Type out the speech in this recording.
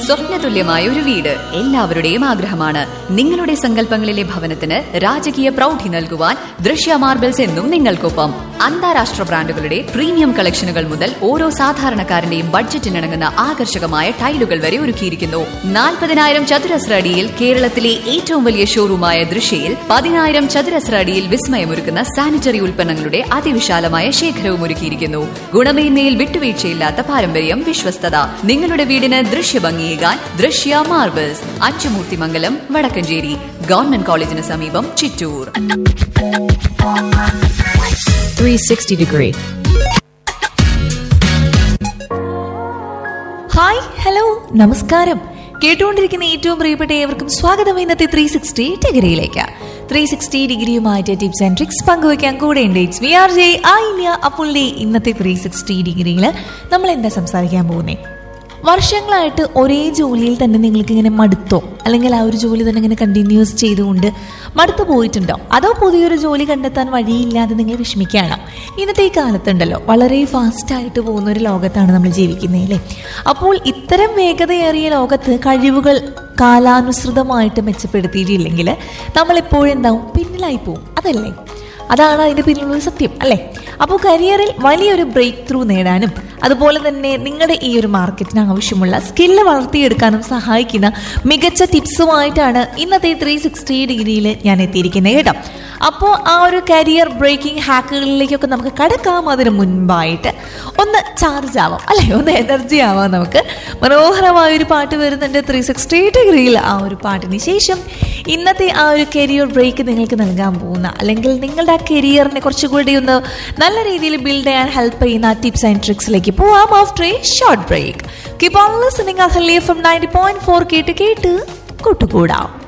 സ്വപ്നതുല്യമായ ഒരു വീട് എല്ലാവരുടെയും ആഗ്രഹമാണ് നിങ്ങളുടെ സങ്കല്പങ്ങളിലെ ഭവനത്തിന് രാജകീയ പ്രൗഢി നൽകുവാൻ ദൃശ്യ മാർബിൾസ് എന്നും നിങ്ങൾക്കൊപ്പം അന്താരാഷ്ട്ര ബ്രാൻഡുകളുടെ പ്രീമിയം കളക്ഷനുകൾ മുതൽ ഓരോ സാധാരണക്കാരന്റെയും ബഡ്ജറ്റിനിണങ്ങുന്ന ആകർഷകമായ ടൈലുകൾ വരെ ഒരുക്കിയിരിക്കുന്നു നാൽപ്പതിനായിരം ചതുരശ്ര അടിയിൽ കേരളത്തിലെ ഏറ്റവും വലിയ ഷോറൂമായ ദൃശ്യയിൽ പതിനായിരം ചതുരശ്ര അടിയിൽ വിസ്മയമൊരുക്കുന്ന സാനിറ്ററി ഉൽപ്പന്നങ്ങളുടെ അതിവിശാലമായ ശേഖരവും ഒരുക്കിയിരിക്കുന്നു ഗുണമേന്മയിൽ വിട്ടുവീഴ്ചയില്ലാത്ത പാരമ്പര്യം വിശ്വസ്തത നിങ്ങളുടെ വീടിന് ദൃശ്യഭംഗിയേകാൻ ദൃശ്യ മാർബിൾസ് അച്ചുമൂർത്തിമംഗലം വടക്കഞ്ചേരി ഗവൺമെന്റ് കോളേജിന് സമീപം ചിറ്റൂർ 360 degree. ഹായ് ഹലോ നമസ്കാരം കേട്ടുകൊണ്ടിരിക്കുന്ന ഏറ്റവും പ്രിയപ്പെട്ട ഏവർക്കും സ്വാഗതം ഇന്നത്തെ ത്രീ സിക്സ്റ്റി ഡിഗ്രിയിലേക്ക് ത്രീ സിക്സ്റ്റി ഡിഗ്രിയുമായിട്ട് ടിപ്സ് ആൻഡ് ട്രിക്സ് പങ്കുവയ്ക്കാൻ കൂടെ ഉണ്ട് ഇറ്റ്സ് വി ആർ ജെ ആയില്ല അപ്പോൾ ദേ ഇന്നത്തെ ത്രീ സിക്സ്റ്റി ഡിഗ്രിയിൽ നമ്മൾ എന്താ സംസാരിക്കാൻ പോകുന്നത് വർഷങ്ങളായിട്ട് ഒരേ ജോലിയിൽ തന്നെ നിങ്ങൾക്ക് ഇങ്ങനെ മടുത്തോ അല്ലെങ്കിൽ ആ ഒരു ജോലി തന്നെ ഇങ്ങനെ കണ്ടിന്യൂസ് ചെയ്തുകൊണ്ട് മടുത്തു പോയിട്ടുണ്ടോ അതോ പുതിയൊരു ജോലി കണ്ടെത്താൻ വഴിയില്ലാതെ നിങ്ങൾ വിഷമിക്കുകയാണോ ഇന്നത്തെ ഈ കാലത്തുണ്ടല്ലോ വളരെ ഫാസ്റ്റായിട്ട് പോകുന്ന ഒരു ലോകത്താണ് നമ്മൾ ജീവിക്കുന്നത് അല്ലേ അപ്പോൾ ഇത്തരം വേഗതയേറിയ ലോകത്ത് കഴിവുകൾ കാലാനുസൃതമായിട്ട് മെച്ചപ്പെടുത്തിയിട്ടില്ലെങ്കിൽ നമ്മൾ എപ്പോഴും എന്താവും പിന്നിലായി പോവും അതല്ലേ അതാണ് അതിന്റെ പിന്നിലുള്ള സത്യം അല്ലേ അപ്പോൾ കരിയറിൽ വലിയൊരു ബ്രേക്ക് ത്രൂ നേടാനും അതുപോലെ തന്നെ നിങ്ങളുടെ ഈ ഒരു മാർക്കറ്റിന് ആവശ്യമുള്ള സ്കില്ല് വളർത്തിയെടുക്കാനും സഹായിക്കുന്ന മികച്ച ടിപ്സുമായിട്ടാണ് ഇന്നത്തെ ത്രീ സിക്സ്റ്റി ഡിഗ്രിയിൽ ഞാൻ എത്തിയിരിക്കുന്നത് കേട്ടോ അപ്പോൾ ആ ഒരു കരിയർ ബ്രേക്കിംഗ് ഹാക്കുകളിലേക്കൊക്കെ നമുക്ക് കടക്കാം അതിന് മുൻപായിട്ട് ഒന്ന് ചാർജ് ആവാം അല്ലേ ഒന്ന് എനർജി ആവാം നമുക്ക് മനോഹരമായ ഒരു പാട്ട് വരുന്നുണ്ട് ത്രീ സിക്സ്റ്റി ഡിഗ്രിയിൽ ആ ഒരു പാട്ടിന് ശേഷം ഇന്നത്തെ ആ ഒരു കരിയർ ബ്രേക്ക് നിങ്ങൾക്ക് നൽകാൻ പോകുന്ന അല്ലെങ്കിൽ നിങ്ങളുടെ ആ കരിയറിനെ കുറച്ചുകൂടി ഒന്ന് നല്ല രീതിയിൽ ബിൽഡ് ചെയ്യാൻ ഹെൽപ്പ് ചെയ്യുന്ന ടിപ്സ് ആൻഡ് ട്രിക്സിലേക്ക് പോവാം after a short break keep on listening Ahalya from ninety point four കേട്ട് കേട്ട് കൂട്ടുകൂടാം